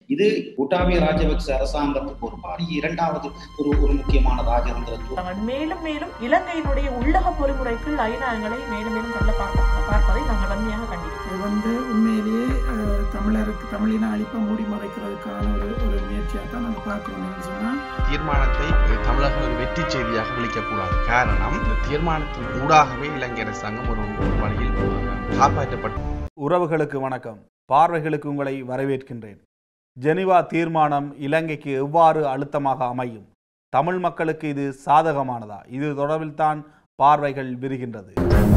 இது கூட்டாமிய ராஜபக்ச அரசாங்கத்துக்கு ஒரு பாரிய இரண்டாவது ஒரு ஒரு முக்கியமான ராஜதந்திர நாங்கள் மேலும் மேலும் இலங்கையினுடைய உள்ளக பொறிமுறைக்குள் ஐநா எங்களை மேலும் மேலும் தள்ள பார்க்க பார்ப்பதை நாங்கள் வன்மையாக கண்டிக்கிறோம் இது வந்து உண்மையிலேயே அஹ், தமிழருக்கு தமிழின அழிப்பை மூடி மறைக்கிறதுக்கான ஒரு ஒரு முயற்சியாக தான் நாங்கள் பார்க்குறோம் என்னன்னு சொன்னால் தீர்மானத்தை தமிழக ஒரு வெற்றி செய்தியாக விളിக்கக்கூடாது காரணம் இந்த தீர்மானத்தின் ஊடாகவே இலங்கை அரசாங்கம் ஒரு ஒரு வழியில் காப்பாற்றப்பட்டு உறவுகளுக்கு வணக்கம் பார்வைகளுக்கு உங்களை வரவேற்கின்றேன் ஜெனிவா தீர்மானம் இலங்கைக்கு எவ்வாறு அழுத்தமாக அமையும் தமிழ் மக்களுக்கு இது சாதகமானதா இது தொடர்பில் தான் பார்வைகள் விரிகின்றது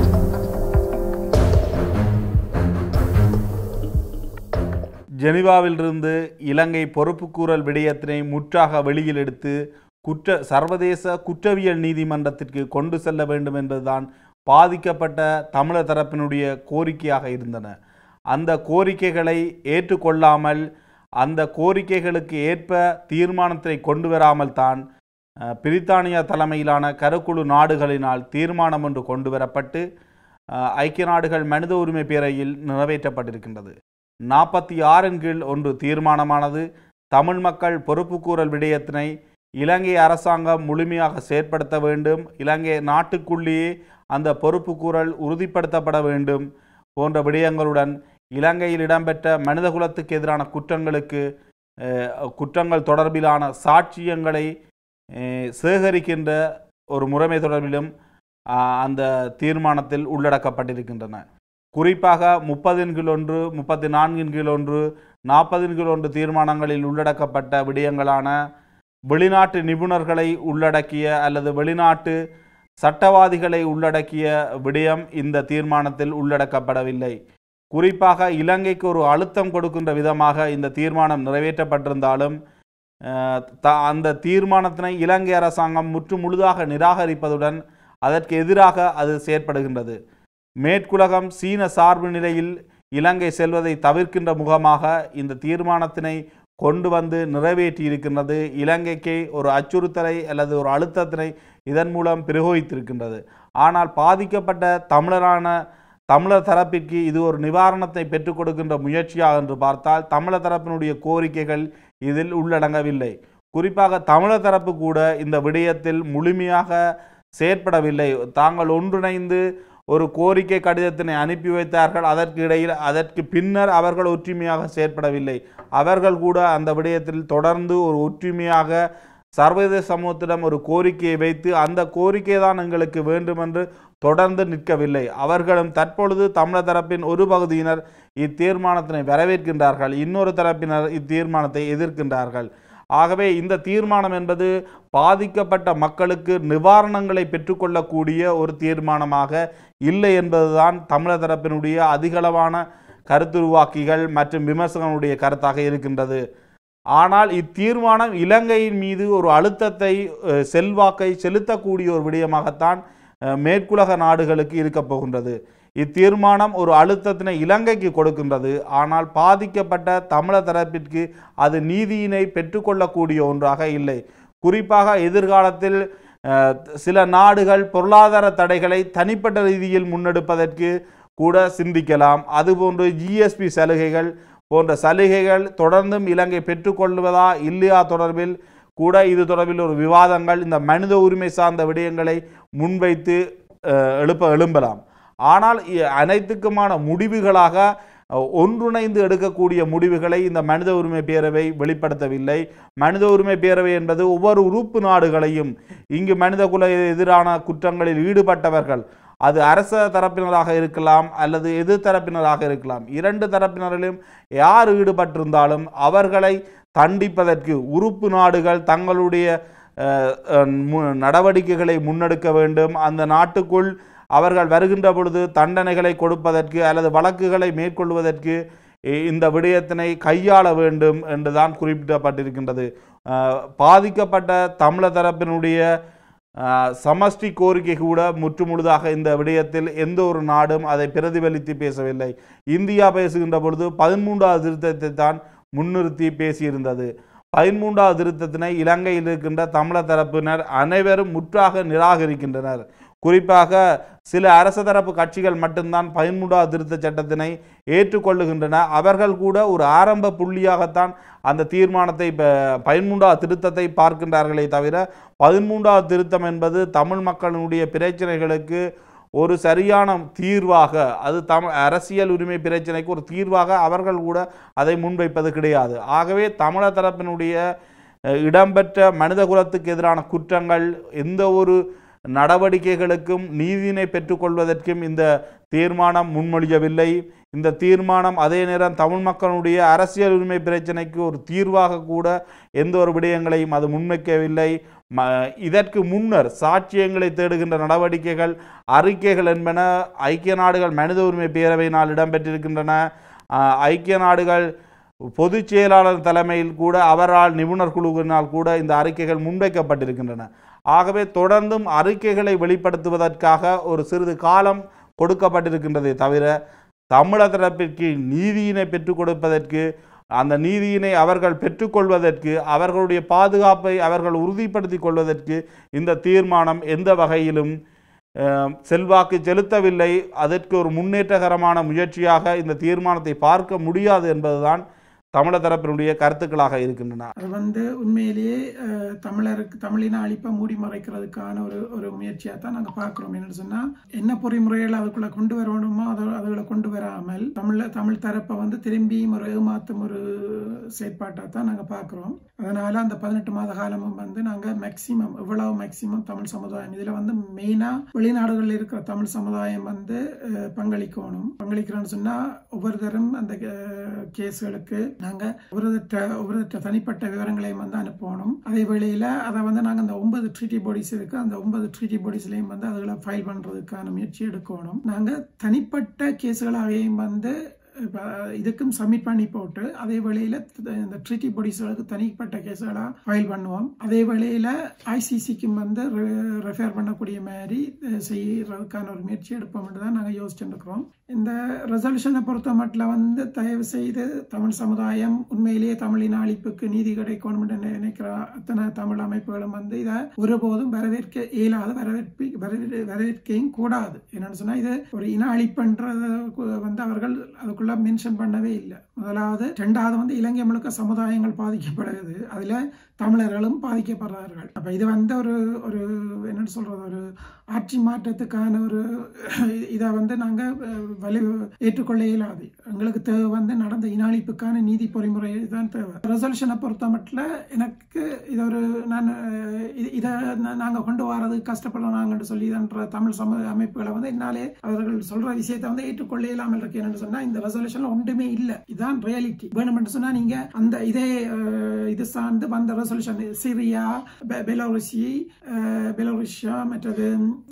ஜெனிவாவிலிருந்து இலங்கை பொறுப்புக்கூறல் விடயத்தினை முற்றாக வெளியில் எடுத்து குற்ற சர்வதேச குற்றவியல் நீதிமன்றத்திற்கு கொண்டு செல்ல வேண்டும் என்பதுதான் பாதிக்கப்பட்ட தமிழர் தரப்பினுடைய கோரிக்கையாக இருந்தன அந்த கோரிக்கைகளை ஏற்றுக்கொள்ளாமல் அந்த கோரிக்கைகளுக்கு ஏற்ப தீர்மானத்தை கொண்டு வராமல் தான் அஹ், பிரித்தானியா தலைமையிலான கருக்குழு நாடுகளினால் தீர்மானம் ஒன்று கொண்டு வரப்பட்டு அஹ், ஐக்கிய நாடுகள் மனித உரிமை பேரையில் நிறைவேற்றப்பட்டிருக்கின்றது நாற்பத்தி ஆறின் கீழ் ஒன்று தீர்மானமானது தமிழ் மக்கள் பொறுப்புக்கூறல் விடயத்தினை இலங்கை அரசாங்கம் முழுமையாக செயற்படுத்த வேண்டும் இலங்கை நாட்டுக்குள்ளேயே அந்த பொறுப்புக்கூறல் உறுதிப்படுத்தப்பட வேண்டும் போன்ற விடயங்களுடன் இலங்கையில் இடம்பெற்ற மனிதகுலத்துக்கு எதிரான குற்றங்களுக்கு அஹ், குற்றங்கள் தொடர்பிலான சாட்சியங்களை அஹ், சேகரிக்கின்ற ஒரு முறைமை தொடர்பிலும் அஹ், அந்த தீர்மானத்தில் உள்ளடக்கப்பட்டிருக்கின்றன குறிப்பாக முப்பதின் கீழ் ஒன்று முப்பத்தி நான்கின் கீழ் ஒன்று நாற்பதின் கீழ் ஒன்று தீர்மானங்களில் உள்ளடக்கப்பட்ட விடயங்களான வெளிநாட்டு நிபுணர்களை உள்ளடக்கிய அல்லது வெளிநாட்டு சட்டவாதிகளை உள்ளடக்கிய விடயம் இந்த தீர்மானத்தில் உள்ளடக்கப்படவில்லை குறிப்பாக இலங்கைக்கு ஒரு அழுத்தம் கொடுக்கின்ற விதமாக இந்த தீர்மானம் நிறைவேற்றப்பட்டிருந்தாலும் அஹ், த- அந்த தீர்மானத்தினை இலங்கை அரசாங்கம் முற்று முழுதாக நிராகரிப்பதுடன் அதற்கு எதிராக அது செயற்படுகின்றது மேற்குலகம் சீன சார்பு நிலையில் இலங்கை செல்வதை தவிர்க்கின்ற முகமாக இந்த தீர்மானத்தினை கொண்டு வந்து நிறைவேற்றி இருக்கின்றது இலங்கைக்கு ஒரு அச்சுறுத்தலை அல்லது ஒரு அழுத்தத்தினை இதன் மூலம் பிரயோகித்திருக்கின்றது ஆனால் பாதிக்கப்பட்ட தமிழரான தமிழர் தரப்பிற்கு இது ஒரு நிவாரணத்தை பெற்றுக் கொடுக்கின்ற முயற்சியா என்று பார்த்தால் தமிழர் தரப்பினுடைய கோரிக்கைகள் இதில் உள்ளடங்கவில்லை குறிப்பாக தமிழர் தரப்பு கூட இந்த விடயத்தில் முழுமையாக செயற்படவில்லை தாங்கள் ஒன்றிணைந்து ஒரு கோரிக்கை கடிதத்தினை அனுப்பி வைத்தார்கள் அதற்கு இடையில் அதற்கு பின்னர் அவர்கள் ஒற்றுமையாக செயற்படவில்லை அவர்கள் கூட அந்த விடயத்தில் தொடர்ந்து ஒரு ஒற்றுமையாக சர்வதேச சமூகத்திடம் ஒரு கோரிக்கையை வைத்து அந்த கோரிக்கை தான் எங்களுக்கு வேண்டுமென்று தொடர்ந்து நிற்கவில்லை அவர்களும் தற்பொழுது தமிழர் தரப்பின் ஒரு பகுதியினர் இத்தீர்மானத்தினை வரவேற்கின்றார்கள் இன்னொரு தரப்பினர் இத்தீர்மானத்தை எதிர்க்கின்றார்கள் ஆகவே இந்த தீர்மானம் என்பது பாதிக்கப்பட்ட மக்களுக்கு நிவாரணங்களை பெற்றுக்கொள்ளக்கூடிய ஒரு தீர்மானமாக இல்லை என்பதுதான் தமிழர் தரப்பினுடைய அதிகளவான கருத்துருவாக்கிகள் மற்றும் விமர்சகனுடைய கருத்தாக இருக்கின்றது ஆனால் இத்தீர்மானம் இலங்கையின் மீது ஒரு அழுத்தத்தை அஹ், செல்வாக்கை செலுத்தக்கூடிய ஒரு விடயமாகத்தான் அஹ், மேற்குலக நாடுகளுக்கு இருக்கப் போகின்றது இத்தீர்மானம் ஒரு அழுத்தத்தினை இலங்கைக்கு கொடுக்கின்றது ஆனால் பாதிக்கப்பட்ட தமிழர் தரப்பிற்கு அது நீதியினை பெற்றுக்கொள்ளக்கூடிய ஒன்றாக இல்லை குறிப்பாக எதிர்காலத்தில் அஹ், சில நாடுகள் பொருளாதார தடைகளை தனிப்பட்ட ரீதியில் முன்னெடுப்பதற்கு கூட சிந்திக்கலாம் அதுபோன்று ஜிஎஸ்பி சலுகைகள் போன்ற சலுகைகள் தொடர்ந்தும் இலங்கை பெற்றுக்கொள்வதா இல்லையா தொடர்பில் கூட இது தொடர்பில் ஒரு விவாதங்கள் இந்த மனித உரிமை சார்ந்த விடயங்களை முன்வைத்து அஹ், எழுப்ப எழும்பலாம் ஆனால் இ- அனைத்துக்குமான முடிவுகளாக அஹ், ஒன்றிணைந்து எடுக்கக்கூடிய முடிவுகளை இந்த மனித உரிமை பேரவை வெளிப்படுத்தவில்லை மனித உரிமை பேரவை என்பது ஒவ்வொரு உறுப்பு நாடுகளையும் இங்கு மனித குல எதிரான குற்றங்களில் ஈடுபட்டவர்கள் அது அரச தரப்பினராக இருக்கலாம் அல்லது எதிர் தரப்பினராக இருக்கலாம் இரண்டு தரப்பினரிலும் யார் ஈடுபட்டிருந்தாலும் அவர்களை தண்டிப்பதற்கு உறுப்பு நாடுகள் தங்களுடைய அஹ், அஹ், மு- நடவடிக்கைகளை முன்னெடுக்க வேண்டும் அந்த நாட்டுக்குள் அவர்கள் வருகின்ற பொழுது தண்டனைகளை கொடுப்பதற்கு அல்லது வழக்குகளை மேற்கொள்வதற்கு இ- இந்த விடயத்தினை கையாள வேண்டும் என்றுதான் குறிப்பிடப்பட்டிருக்கின்றது அஹ், பாதிக்கப்பட்ட தமிழர் தரப்பினுடைய அஹ், சமஷ்டி கோரிக்கை கூட முற்றுமுழுதாக இந்த விடயத்தில் எந்த ஒரு நாடும் அதை பிரதிபலித்து பேசவில்லை இந்தியா பேசுகின்ற பொழுது பதிமூன்றாவது திருத்தத்தை தான் முன்னிறுத்தி பேசியிருந்தது பதிமூன்றாவது திருத்தத்தினை இலங்கையில் இருக்கின்ற தமிழர் தரப்பினர் அனைவரும் முற்றாக நிராகரிக்கின்றனர் குறிப்பாக சில அரச தரப்பு கட்சிகள் மட்டும்தான் பதிமூன்றாவது திருத்த சட்டத்தினை ஏற்றுக்கொள்ளுகின்றன அவர்கள் கூட ஒரு ஆரம்ப புள்ளியாகத்தான் அந்த தீர்மானத்தை ப- பதிமூன்றாவது திருத்தத்தை பார்க்கின்றார்களே தவிர பதிமூன்றாவது திருத்தம் என்பது தமிழ் மக்களினுடைய பிரச்சனைகளுக்கு ஒரு சரியான தீர்வாக அது தம் அரசியல் உரிமை பிரச்சனைக்கு ஒரு தீர்வாக அவர்கள் கூட அதை முன்வைப்பது கிடையாது ஆகவே தமிழர் தரப்பினுடைய அஹ், இடம்பெற்ற மனித குலத்துக்கு எதிரான குற்றங்கள் எந்த ஒரு நடவடிக்கைகளுக்கும் நீதியினை பெற்றுக்கொள்வதற்கும் இந்த தீர்மானம் முன்மொழியவில்லை இந்த தீர்மானம் அதே நேரம் தமிழ் மக்களுடைய அரசியல் உரிமை பிரச்சனைக்கு ஒரு தீர்வாக கூட எந்த ஒரு விடயங்களையும் அது முன்வைக்கவில்லை ம இதற்கு முன்னர் சாட்சியங்களை தேடுகின்ற நடவடிக்கைகள் அறிக்கைகள் என்பன ஐக்கிய நாடுகள் மனித உரிமை பேரவையினால் இடம்பெற்றிருக்கின்றன ஆஹ், ஐக்கிய நாடுகள் பொதுச் செயலாளர் தலைமையில் கூட அவரால் நிபுணர் குழுவினால் கூட இந்த அறிக்கைகள் முன்வைக்கப்பட்டிருக்கின்றன ஆகவே தொடர்ந்தும் அறிக்கைகளை வெளிப்படுத்துவதற்காக ஒரு சிறிது காலம் கொடுக்கப்பட்டிருக்கின்றதே தவிர தமிழர் தரப்பிற்கு நீதியினை பெற்றுக் கொடுப்பதற்கு அந்த நீதியினை அவர்கள் பெற்றுக்கொள்வதற்கு அவர்களுடைய பாதுகாப்பை அவர்கள் உறுதிப்படுத்திக் கொள்வதற்கு இந்த தீர்மானம் எந்த வகையிலும் அஹ், செல்வாக்கு செலுத்தவில்லை அதற்கு ஒரு முன்னேற்றகரமான முயற்சியாக இந்த தீர்மானத்தை பார்க்க முடியாது என்பதுதான் தமிழர் தரப்பினுடைய கருத்துக்களாக இருக்கின்றன அது வந்து உண்மையிலேயே அஹ், தமிழருக்கு தமிழின அழிப்பை மூடி மறைக்கிறதுக்கான ஒரு ஒரு முயற்சியாக தான் நாங்கள் பார்க்குறோம் என்னன்னு சொன்னால் என்ன பொறிமுறைகளை அதுக்குள்ள கொண்டு வரணுமோ அதை அதுகளை கொண்டு வராமல் தமிழ தமிழ் தரப்பை வந்து திரும்பியும் ஒரு ஏமாத்தும் ஒரு செயற்பாட்டாக தான் நாங்கள் பார்க்குறோம் அதனால் அந்த பதினெட்டு மாத காலமும் வந்து நாங்கள் மேக்சிமம் எவ்வளவு மேக்சிமம் தமிழ் சமுதாயம் இதில் வந்து மெயினாக வெளிநாடுகளில் இருக்கிற தமிழ் சமுதாயம் வந்து அஹ், பங்களிக்கணும் பங்களிக்கிறோன்னு சொன்னால் ஒவ்வொருத்தரும் அந்த அஹ், கேஸ்களுக்கு நாங்கள் ஒவ்வொருத்த ஒவ்வொருத்த தனிப்பட்ட விவரங்களையும் வந்து அனுப்பணும் அதே வேளையில் அதை வந்து நாங்கள் அந்த ஒன்பது ட்ரீட்டி பாடிஸ் இருக்கு அந்த ஒன்பது ட்ரீட்டி பாடிஸ்லையும் வந்து அதுகளை ஃபைல் பண்ணுறதுக்கான முயற்சி எடுக்கணும் நாங்கள் தனிப்பட்ட கேஸுகளாகையும் வந்து இப்ப இதுக்கும் சப்மிட் பண்ணி போட்டு அதே வேளையில் இந்த ட்ரீட்டி பாடிஸ்களுக்கு தனிப்பட்ட கேஸுகளாக ஃபைல் பண்ணுவோம் அதே வேளையில் ஐசிசிக்கும் வந்து ரெஃபேர் பண்ணக்கூடிய மாதிரி அஹ், செய்யறதுக்கான ஒரு முயற்சி எடுப்போம்னு தான் நாங்கள் யோசிச்சுட்டு இருக்கிறோம் இந்த ரெசல்யூஷனை பொறுத்த மட்டும் வந்து தயவு செய்து தமிழ் சமுதாயம் உண்மையிலேயே தமிழின அழிப்புக்கு நீதி கிடைக்கணும் என்று நினைக்கிற அத்தனை தமிழ் அமைப்புகளும் வந்து இதை ஒருபோதும் வரவேற்க இயலாது வரவேற்பி வரவே- வரவேற்கவும் கூடாது என்னன்னு சொன்னா இது ஒரு இன அழிப்புன்றது வந்து அவர்கள் அதுக்குள்ள மென்ஷன் பண்ணவே இல்லை முதலாவது ரெண்டாவது வந்து இலங்கை முழுக்க சமுதாயங்கள் பாதிக்கப்படுகிறது அதுல தமிழர்களும் பாதிக்கப்படுறார்கள் அப்ப இது வந்து ஒரு ஒரு என்னன்னு சொல்றது ஒரு ஆட்சி மாற்றத்துக்கான ஒரு இதை வந்து நாங்க அஹ், வலி ஏற்றுக்கொள்ள இயலாது எங்களுக்கு தேவை வந்து நடந்த இனாளிப்புக்கான நீதி பொறிமுறை தான் தேவை ரெசல்யூஷனை பொறுத்த மட்டும் எனக்கு இது ஒரு நான் அஹ், இ- இதை நா- நாங்க கொண்டு வரது கஷ்டப்படுறாங்கன்னு சொல்லி இதன்ற தமிழ் சம அமைப்புகளை வந்து என்னாலே அவர்கள் சொல்ற விஷயத்தை வந்து ஏற்றுக்கொள்ள இயலாமல் இருக்கு என்னன்னு சொன்னா இந்த ரெசல்யூஷன்ல ஒன்றுமே இல்லை இதுதான் ரியாலிட்டி வேணும்னு சொன்னா நீங்க அந்த இதே அஹ், இது சார்ந்து வந்த ரெசல்யூஷன் சிரியா பெ- பெலாருசி அஹ், பெலாருஷியா மற்றது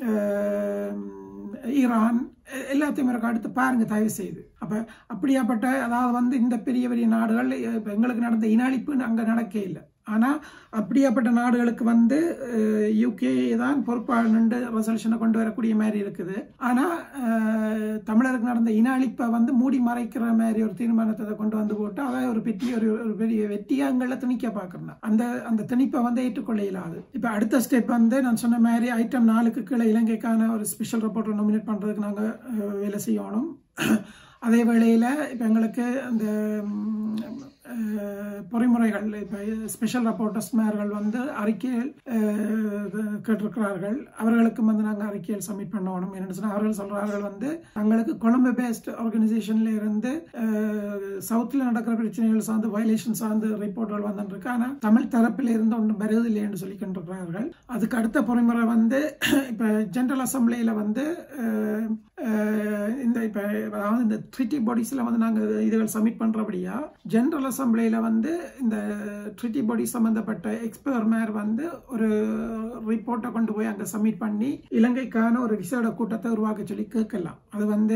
அஹ், ஈரான் எ- எல்லாத்தையும் எனக்கு அடுத்து பாருங்க தயவு செய்து அப்ப அப்படியாப்பட்ட அதாவது வந்து இந்த பெரிய பெரிய நாடுகள் இப்ப எங்களுக்கு நடந்த இனஅழிப்பு அங்க நடக்க இல்லை ஆனா அப்படியாப்பட்ட நாடுகளுக்கு வந்து யூகே தான் பொறுப்பாளர் நின்று ரெசல்யூஷனை கொண்டு வரக்கூடிய மாதிரி இருக்குது ஆனா அஹ், தமிழருக்கு நடந்த இன அழிப்பை வந்து மூடி மறைக்கிற மாதிரி ஒரு தீர்மானத்தை கொண்டு வந்து போட்டு அதை ஒரு பெரிய ஒரு ஒரு பெரிய வெற்றியாங்களை திணிக்க பார்க்கறேன் அந்த அந்த திணிப்பை வந்து ஏற்றுக்கொள்ள இயலாது இப்ப அடுத்த ஸ்டெப் வந்து நான் சொன்ன மாதிரி ஐட்டம் நாலுக்கு கீழே இலங்கைக்கான ஒரு ஸ்பெஷல் ரிப்போர்ட்டை நாமினேட் பண்றதுக்கு நாங்க அஹ், வேலை செய்யணும் அதே வேளையில் இப்போ எங்களுக்கு அந்த ம், அஹ், பொறிமுறைகள் இப்போ ஸ்பெஷல் ரப்போர்ட்டர்ஸ்மார்கள் வந்து அறிக்கைகள் அஹ், கேட்டிருக்கிறார்கள் அவர்களுக்கும் வந்து நாங்கள் அறிக்கைகள் சப்மிட் பண்ணணும் என்னென்னு சொன்னால் அவர்கள் சொல்கிறார்கள் வந்து தங்களுக்கு கொழும்பு பேஸ்ட் ஆர்கனைசேஷன்ல இருந்து சவுத்தில் நடக்கிற பிரச்சனைகள் சார்ந்து வயலேஷன் சார்ந்து ரிப்போர்ட்டுகள் வந்துருக்கு ஆனால் தமிழ் தரப்பில் இருந்து ஒன்றும் வருவதில்லை என்று சொல்லி கொண்டிருக்கிறார்கள் அதுக்கு அடுத்த பொறிமுறை வந்து இப்போ ஜென்ரல் அசம்பிளியில் வந்து அஹ், அஹ், இந்த இப்போ அதாவது இந்த ட்ரிட்டி பாடிஸில் வந்து நாங்கள் இதுகள் சப்மிட் பண்ணுறபடியா ஜென்ரல் அசம்பிளியில் வந்து இந்த ட்ரிட்டி பாடி சம்மந்தப்பட்ட எக்ஸ்பர்ட் மேர் வந்து ஒரு ரிப்போர்ட்டை கொண்டு போய் அங்கே சப்மிட் பண்ணி இலங்கைக்கான ஒரு விசேட கூட்டத்தை உருவாக்க சொல்லி கேட்கலாம் அது வந்து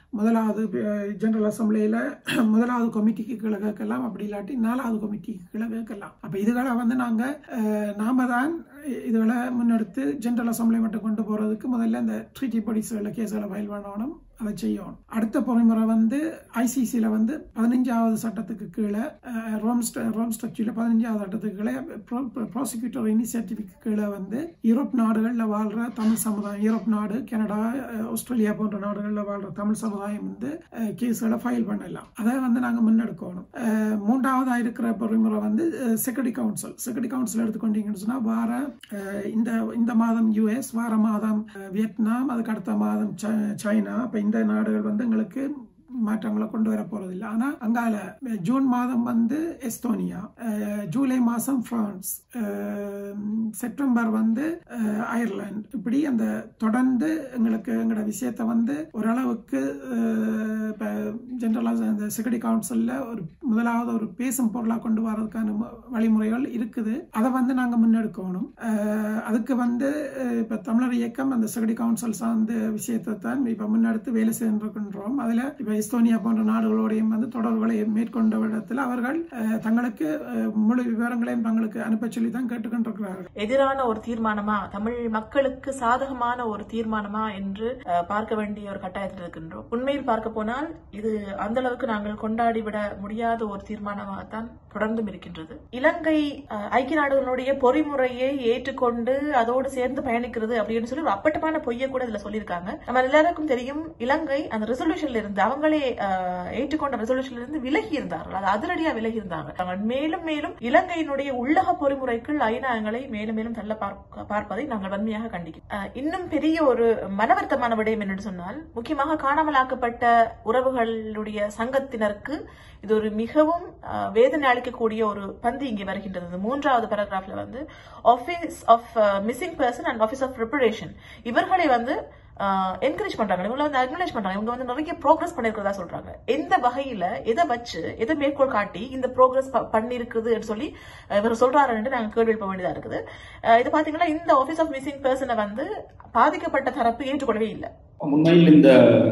முதலாவது ஜெனரல் அசம்பிளியில் முதலாவது கமிட்டிக்கு கீழே கேட்கலாம் அப்படி இல்லாட்டி நாலாவது கமிட்டிக்கு கீழே கேட்கலாம் அப்போ இதுகளை வந்து நாங்கள் நாம தான் இதுகளை முன்னெடுத்து ஜெனரல் அசம்பிளி மட்டும் கொண்டு போகிறதுக்கு முதல்ல இந்த ட்ரீட்டி படிஸுகளில் கேஸுகளை ஃபைல் பண்ணணும் அதை செய்யணும் அடுத்த பொறிமுறை வந்து ஐசிசியில் வந்து பதினஞ்சாவது சட்டத்துக்கு கீழே அஹ், ரோம் ஸ்ட- ரோம் ஸ்ட்ரக்சரில் பதினஞ்சாவது சட்டத்துக்கு கீழே ப்ராசிக்யூட்டர் இனிஷியேட்டிவ்க்கு கீழே வந்து யூரோப் நாடுகளில் வாழ்கிற தமிழ் சமுதாயம் யூரோப் நாடு கனடா அஹ், ஆஸ்திரேலியா போன்ற நாடுகளில் வாழ்கிற தமிழ் சமுதாயம் வந்து கேஸ்களை ஃபைல் பண்ணலாம் அதை வந்து நாங்கள் முன்னெடுக்கணும் அஹ், மூன்றாவதாக இருக்கிற பொறிமுறை வந்து செக்யூரிட்டி கவுன்சில் செக்யூரிட்டி கவுன்சில் எடுத்துக்கொண்டீங்கன்னு சொன்னால் வார அஹ், இந்த இந்த மாதம் யூஎஸ் வார மாதம் அஹ், வியட்நாம் அதுக்கு அடுத்த மாதம் சை- சைனா இப்போ இந்த நாடுகள் வந்து எங்களுக்கு மாற்றங்களை கொண்டு வர போறதில்லை ஆனா அங்கால ஜூன் மாதம் வந்து எஸ்தோனியா அஹ், ஜூலை மாசம் பிரான்ஸ் அஹ், செப்டம்பர் வந்து அஹ், அயர்லாந்து இப்படி அந்த தொடர்ந்து எங்களுக்கு எங்களோட விஷயத்தை வந்து ஓரளவுக்கு அஹ், இப்ப ஜென்ரலாக இந்த செக்யூரிட்டி கவுன்சிலில் ஒரு முதலாவது ஒரு பேசும் பொருளாக கொண்டு வரதுக்கான மு- வழிமுறைகள் இருக்குது அதை வந்து நாங்கள் முன்னெடுக்கணும் அஹ், அதுக்கு வந்து அஹ், இப்ப தமிழர் இயக்கம் அந்த செக்யூரிட்டி கவுன்சில் சார்ந்த விஷயத்தை தான் இப்ப முன்னெடுத்து வேலை செய்கின்றோம் அதுல இப்ப எஸ்தோனியா போன்ற நாடுகளோடையும் வந்து தொடர்புகளை மேற்கொண்ட இடத்துல அவர்கள் அஹ், தங்களுக்கு அஹ், முழு விவரங்களையும் தங்களுக்கு அனுப்ப சொல்லி தான் கேட்டுக்கொண்டிருக்கிறார்கள் எதிரான ஒரு தீர்மானமா தமிழ் மக்களுக்கு சாதகமான ஒரு தீர்மானமா என்று அஹ், பார்க்க வேண்டிய ஒரு கட்டாயத்தில் இருக்கின்றோம் உண்மையில் பார்க்க போனால் இது அந்த அளவுக்கு நாங்கள் கொண்டாடி விட முடியாத ஒரு தீர்மானமாகத்தான் தொடர்ந்தும் இருக்கின்றது இலங்கை அஹ், ஐக்கிய நாடுகளுடைய பொறிமுறையை ஏற்றுக்கொண்டு அதோடு சேர்ந்து பயணிக்கிறது அப்படின்னு சொல்லி ஒரு அப்பட்டமான பொய்யை கூட இதுல சொல்லியிருக்காங்க நம்ம எல்லாருக்கும் தெரியும் இலங்கை அந்த ரெசல்யூஷன்ல இருந்து அவங்களே அஹ், ஏற்றுக்கொண்ட ரெசல்யூஷன்ல இருந்து விலகி இருந்தார்கள் அது அதிரடியா விலகி இருந்தாங்க நாங்கள் மேலும் மேலும் இலங்கையினுடைய உள்ளக பொறிமுறைக்குள் ஐநாங்களை மேலும் மேலும் தள்ள பார்க்க- பார்ப்பதை நாங்கள் வன்மையாக கண்டிக்கிறோம் அஹ், இன்னும் பெரிய ஒரு மனவருத்தமான விடயம் என்று சொன்னால் முக்கியமாக காணாமலாக்கப்பட்ட உறவுகளுடைய சங்கத்தினருக்கு இது ஒரு மிகவும் அஹ், வேதனை அளிக்கக்கூடிய ஒரு பந்து இங்கே வருகின்றது இந்த மூன்றாவது பேராகிராஃப்ல வந்து office of missing person and office of preparation இவர்களை வந்து என்கரேஜ் பண்றாங்க இவங்களை வந்து அக்னாலேஜ் பண்றாங்க இவங்க வந்து நிறைய ப்ரோக்ரஸ் பண்ணிருக்கிறதா சொல்றாங்க எந்த வகையில எதை வச்சு எதை மேற்கோள் காட்டி இந்த ப்ரோக்ரஸ் பண்ணிருக்குது சொல்லி அஹ், இவர் சொல்றாருன்னு நாங்க கேள்வி எழுப்ப வேண்டியதா இருக்குது அஹ், இது பாத்தீங்கன்னா இந்த ஆபீஸ் ஆஃப் மிஸ்ஸிங் பர்சனை வந்து பாதிக்கப்பட்ட தரப்பு ஏற்றுக்கொள்ளவே இல்லை உண்மையில் இந்த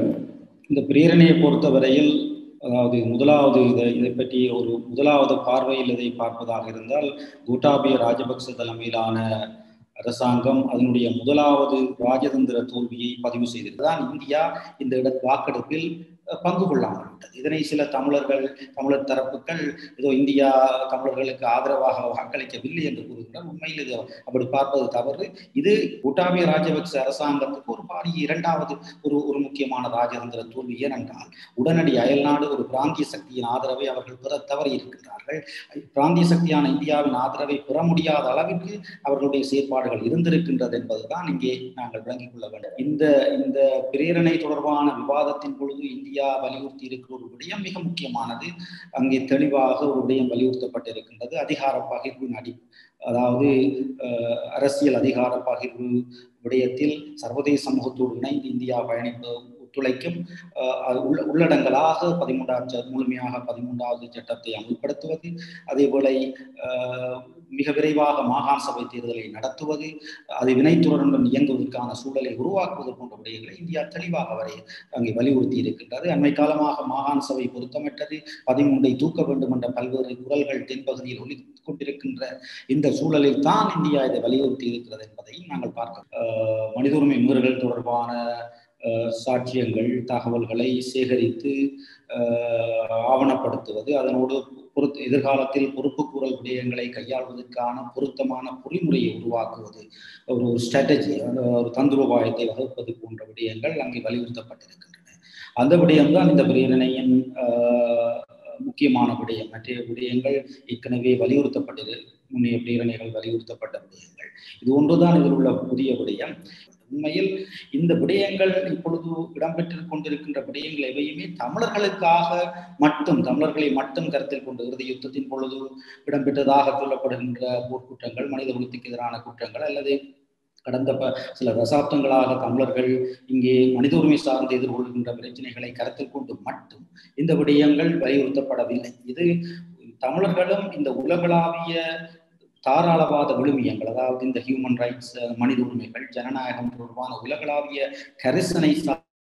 இந்த பிரேரணையை பொறுத்தவரையில் அதாவது முதலாவது இதை இதை பற்றி ஒரு முதலாவது பார்வையில் இதை பார்ப்பதாக இருந்தால் கோட்டாபய ராஜபக்ச தலைமையிலான அரசாங்கம் அதனுடைய முதலாவது ராஜதந்திர தோல்வியை பதிவு செய்திருந்ததான் இந்தியா இந்த இட வாக்கெடுப்பில் அஹ், பங்கு கொள்ளாமல் விட்டது இதனை சில தமிழர்கள் தமிழர் தரப்புகள் ஏதோ இந்தியா தமிழர்களுக்கு ஆதரவாக வாக்களிக்கவில்லை என்று கூறுகின்றனர் உண்மையில் இது அப்படி பார்ப்பது தவறு இது கோட்டாபய ராஜபக்ச அரசாங்கத்துக்கு ஒரு பாரிய இரண்டாவது ஒரு ஒரு முக்கியமான ராஜதந்திர தோல்வி ஏனென்றால் உடனடி அயல்நாடு ஒரு பிராந்திய சக்தியின் ஆதரவை அவர்கள் பெற தவறி இருக்கின்றார்கள் பிராந்திய சக்தியான இந்தியாவின் ஆதரவை பெற முடியாத அளவிற்கு அவர்களுடைய செயற்பாடுகள் இருந்திருக்கின்றது என்பதுதான் இங்கே நாங்கள் விளங்கிக் கொள்ள வேண்டும் இந்த இந்த பிரேரணை தொடர்பான விவாதத்தின் பொழுது இந்தியா வலியுறுத்தி இருக்கிற ஒரு விடயம் மிக முக்கியமானது அங்கே தெளிவாக ஒரு விடயம் வலியுறுத்தப்பட்டிருக்கின்றது அதிகார பகிர்வின் அடி அதாவது அஹ், அரசியல் அதிகார பகிர்வு விடயத்தில் சர்வதேச சமூகத்தோடு இணைந்து இந்தியா பயணிப்பு ஒத்துழைக்கும் அஹ், அது உள்ள உள்ளடங்கலாக பதிமூன்றாம் ச- முழுமையாக பதிமூன்றாவது சட்டத்தை அமல்படுத்துவது அதேபோல அஹ், மிக விரைவாக மாகாண சபை தேர்தலை நடத்துவது அது வினைத்துறனுடன் இயங்குவதற்கான சூழலை உருவாக்குவது போன்ற விடயங்களை இந்தியா தெளிவாக வரை அங்கே வலியுறுத்தி இருக்கின்றது அண்மை காலமாக மாகாண சபை பொருத்தமற்றது பதிமூன்றை தூக்க வேண்டும் என்ற பல்வேறு குரல்கள் தென்பகுதியில் ஒலித்துக் கொண்டிருக்கின்ற இந்த சூழலில் தான் இந்தியா இதை வலியுறுத்தி இருக்கிறது என்பதை நாங்கள் பார்க்கிறோம் அஹ் மனித உரிமை மீறல்கள் தொடர்பான அஹ், சாட்சியங்கள் தகவல்களை சேகரித்து அஹ், ஆவணப்படுத்துவது அதனோடு பொறுத்து எதிர்காலத்தில் பொறுப்புக்கூறல் விடயங்களை கையாள்வதற்கான பொருத்தமான பொறிமுறையை உருவாக்குவது ஒரு ஒரு ஸ்ட்ராட்டஜி ஒரு தந்திரோபாயத்தை வகுப்பது போன்ற விடயங்கள் அங்கே வலியுறுத்தப்பட்டிருக்கின்றன அந்த விடயம்தான் இந்த பிரேரணையின் ஆஹ், முக்கியமான விடயம் மற்ற விடயங்கள் ஏற்கனவே வலியுறுத்தப்பட்டது முன்னைய பிரேரணைகள் வலியுறுத்தப்பட்ட விடயங்கள் இது ஒன்றுதான் இதில் உள்ள புதிய விடயம் உண்மையில் இந்த விடயங்கள் இப்பொழுது இடம்பெற்றுக் கொண்டிருக்கின்ற விடயங்கள் எவையுமே தமிழர்களுக்காக மட்டும் தமிழர்களை மட்டும் கருத்தில் கொண்டு இறுதி யுத்தத்தின் பொழுது இடம்பெற்றதாக சொல்லப்படுகின்ற போர்க்குற்றங்கள் மனித உரிமைக்கு எதிரான குற்றங்கள் அல்லது கடந்த ப சில தசாப்தங்களாக தமிழர்கள் இங்கே மனித உரிமை சார்ந்து எதிர்கொள்கின்ற பிரச்சனைகளை கருத்தில் கொண்டு மட்டும் இந்த விடயங்கள் வலியுறுத்தப்படவில்லை இது தமிழர்களும் இந்த உலகளாவிய தாராளவாத விழுமியங்கள் அதாவது இந்த ஹியூமன் ரைட்ஸ் மனித உரிமைகள் ஜனநாயகம் தொடர்பான உலகளாவிய கரிசனை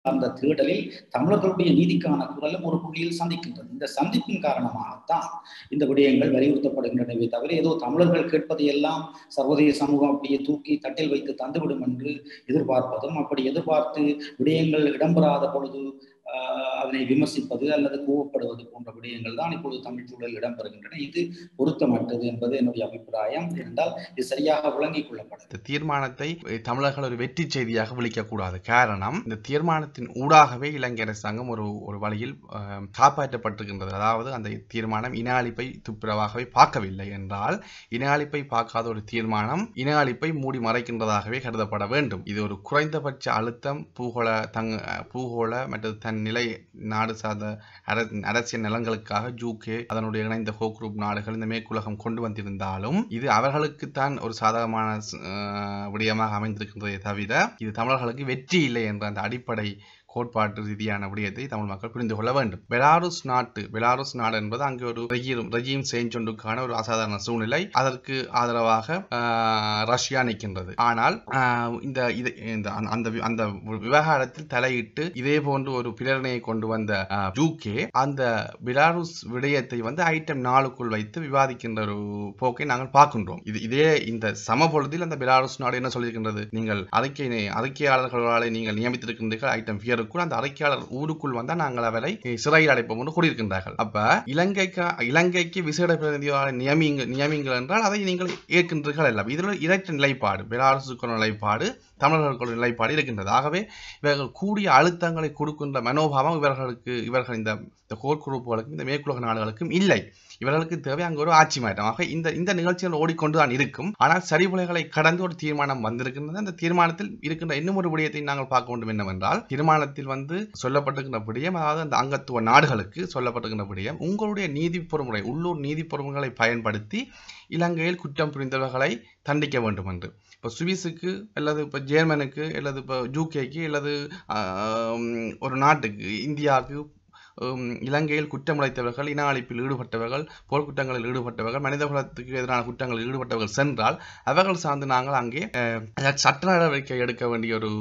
அந்த தேடலில் தமிழர்களுடைய நீதிக்கான குரலும் ஒரு புள்ளியில் சந்திக்கின்றது இந்த சந்திப்பின் காரணமாகத்தான் இந்த விடயங்கள் வலியுறுத்தப்படுகின்றனவே தவிர ஏதோ தமிழர்கள் கேட்பதையெல்லாம் சர்வதேச சமூகம் அப்படியே தூக்கி தட்டில் வைத்து தந்துவிடும் என்று எதிர்பார்ப்பதும் அப்படி எதிர்பார்த்து விடயங்கள் இடம்பெறாத பொழுது ஆஹ், அதனை விமர்சிப்பது அல்லது கோவப்படுவது போன்ற விடயங்கள் தான் இப்பொழுது தமிழ் சூழலில் இடம்பெறுகின்றன இது பொருத்தமற்றது என்பது என்னுடைய அபிப்பிராயம் என்றால் இது சரியாக விளங்கிக் கொள்ளப்படும் இந்த தீர்மானத்தை அஹ், தமிழர்கள் ஒரு வெற்றி செய்தியாக விളിக்கக்கூடாது காரணம் இந்த தீர்மானத்தின் ஊடாகவே இலங்கை அரசாங்கம் ஒரு ஒரு வழியில் அஹ், காப்பாற்றப்பட்டிருக்கின்றது அதாவது அந்த தீர்மானம் இன அழிப்பை துப்புரவாகவே பார்க்கவில்லை என்றால் இன அழிப்பை பார்க்காத ஒரு தீர்மானம் இன அழிப்பை மூடி மறைக்கின்றதாகவே கருதப்பட வேண்டும் இது ஒரு குறைந்தபட்ச அழுத்தம் பூகோள தங் அஹ், பூகோள மற்றும் தன் நிலை நாடு சார்ந்த அர- அரசியல் நலன்களுக்காக ஜூகே அதனுடைய இணைந்த ஹோ குரூப் நாடுகள் இந்த மேற்குலகம் கொண்டு வந்திருந்தாலும் இது அவர்களுக்குத்தான் ஒரு சாதகமான அஹ், விடயமாக அமைந்திருக்கின்றதே தவிர இது தமிழர்களுக்கு வெற்றி இல்லை என்ற அந்த அடிப்படை கோட்பாட்டு ரீதியான விடயத்தை தமிழ் மக்கள் புரிந்து கொள்ள வேண்டும் பெலாருஸ் நாட்டு பெலாருஸ் நாடு என்பது அங்கே ஒரு ரெஜியும் ரெஜியும் சேஞ்ச் ஒன்றுக்கான ஒரு அசாதாரண சூழ்நிலை அதற்கு ஆதரவாக ஆஹ், ரஷ்யா நிற்கின்றது ஆனால் ஆஹ், இந்த இது இந்த அந்த- அந்த வி- அந்த விவகாரத்தில் தலையிட்டு இதே போன்று ஒரு பிரேரணையை கொண்டு வந்த யூகே அந்த பெலாருஸ் விடயத்தை வந்து ஐட்டம் நாளுக்குள் வைத்து விவாதிக்கின்ற ஒரு போக்கை நாங்கள் பார்க்கின்றோம் இது இதே இந்த சமபொழுதில் அந்த பெலாருஸ் நாடு என்ன சொல்லியிருக்கின்றது நீங்கள் அறிக்கை அறிக்கையாளர்களாலே நீங்கள் நியமித்திருக்கின்றீர்கள் ஐட்டம் ஃபியருக்குள் அந்த அறிக்கையாளர் ஊருக்குள் வந்தால் நாங்கள் அவரை சிறையில் அடைப்போம் என்று கூறியிருக்கின்றார்கள் அப்ப இலங்கைக்கு இலங்கைக்கு விசேட பிரதிநிதியாக நியமிங்க நியமிங்கள் என்றால் அதை நீங்கள் ஏற்கின்றீர்கள் அல்ல இதில் இரட்ட நிலைப்பாடு பெலாரசுக்கு ஒரு நிலைப்பாடு தமிழர்களுக்கு ஒரு நிலைப்பாடு இருக்கின்றது ஆகவே இவர்கள் கூடிய அழுத்தங்களை கொடுக்கின்ற மனோபாவம் இவர்களுக்கு இவர்கள் இந்த இந்த கோர் குரூப்புகளுக்கும் இந்த மேற்குலக நாடுகளுக்கும் இல்லை இவர்களுக்கு தேவை அங்கு ஒரு ஆட்சி மாற்றம் ஆக இந்த இந்த நிகழ்ச்சிகள் ஓடிக்கொண்டு தான் இருக்கும் ஆனால் சரிவுலைகளை கடந்து ஒரு தீர்மானம் வந்திருக்கின்றது அந்த தீர்மானத்தில் இருக்கின்ற இன்னும் ஒரு விடயத்தை நாங்கள் பார்க்க வேண்டும் என்னவென்றால் தீர்மானத்தில் வந்து சொல்லப்பட்டிருக்கின்ற விடயம் அதாவது அந்த அங்கத்துவ நாடுகளுக்கு சொல்லப்பட்டிருக்கின்ற விடயம் உங்களுடைய நீதி பொறுமுறை உள்ளூர் நீதி பொறுமுறைகளை பயன்படுத்தி இலங்கையில் குற்றம் புரிந்தவர்களை தண்டிக்க வேண்டும் என்று இப்போ சுவிஸுக்கு அல்லது இப்போ ஜெர்மனுக்கு அல்லது இப்போ யூகேக்கு அல்லது ஆம், ஒரு நாட்டுக்கு இந்தியாவுக்கு உம், இலங்கையில் குற்றமுளைத்தவர்கள் இன அழிப்பில் ஈடுபட்டவர்கள் போர் குற்றங்களில் ஈடுபட்டவர்கள் மனிதகுலத்துக்கு எதிரான குற்றங்களில் ஈடுபட்டவர்கள் சென்றால் அவர்கள் சார்ந்து நாங்கள் அங்கே அஹ், அதற்கு சட்ட நடவடிக்கை எடுக்க வேண்டிய ஒரு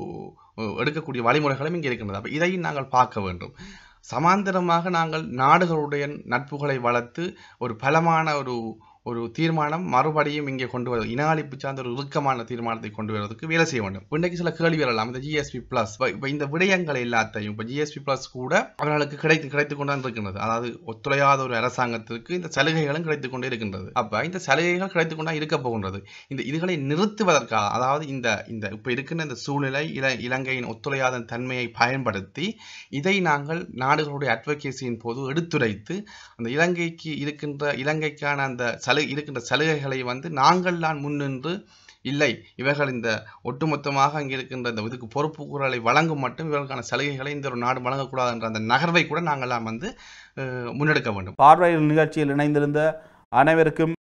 அஹ், எடுக்கக்கூடிய வழிமுறைகளும் இங்கே இருக்கின்றது அப்ப இதையும் நாங்கள் பார்க்க வேண்டும் சமாந்தரமாக நாங்கள் நாடுகளுடைய நட்புகளை வளர்த்து ஒரு பலமான ஒரு ஒரு தீர்மானம் மறுபடியும் இங்கே கொண்டு வர இன அழிப்பு சார்ந்த ஒரு இறுக்கமான தீர்மானத்தை கொண்டு வருவதற்கு வேலை செய்ய வேண்டும் இன்றைக்கு சில கேள்வி வரலாம் இந்த ஜிஎஸ்பி பிளஸ் இப்போ இந்த விடயங்கள் எல்லாத்தையும் இப்போ ஜிஎஸ்பி பிளஸ் கூட அவர்களுக்கு கிடைத்து கிடைத்து கொண்டு இருக்கின்றது அதாவது ஒத்துழையாத ஒரு அரசாங்கத்திற்கு இந்த சலுகைகளும் கிடைத்து கொண்டே இருக்கின்றது அப்ப இந்த சலுகைகள் கிடைத்து கொண்டா இருக்க போகின்றது இந்த இதுகளை நிறுத்துவதற்காக அதாவது இந்த இந்த இப்போ இருக்கின்ற இந்த சூழ்நிலை இல இலங்கையின் ஒத்துழையாத தன்மையை பயன்படுத்தி இதை நாங்கள் நாடுகளுடைய அட்வொகேசியின் போது எடுத்துரைத்து அந்த இலங்கைக்கு இருக்கின்ற இலங்கைக்கான அந்த சலு இருக்கின்ற சலுகைகளை வந்து நாங்கள் தான் முன்னின்று இல்லை இவர்கள் இந்த ஒட்டுமொத்தமாக அங்கே இருக்கின்ற இந்த இதுக்கு பொறுப்பு கூறலை வழங்கும் மட்டும் இவர்களுக்கான சலுகைகளை இந்த ஒரு நாடு வழங்கக்கூடாது என்ற அந்த நகர்வை கூட நாங்கள்லாம் வந்து அஹ், முன்னெடுக்க வேண்டும் பார்வையில் நிகழ்ச்சியில் இணைந்திருந்த அனைவருக்கும்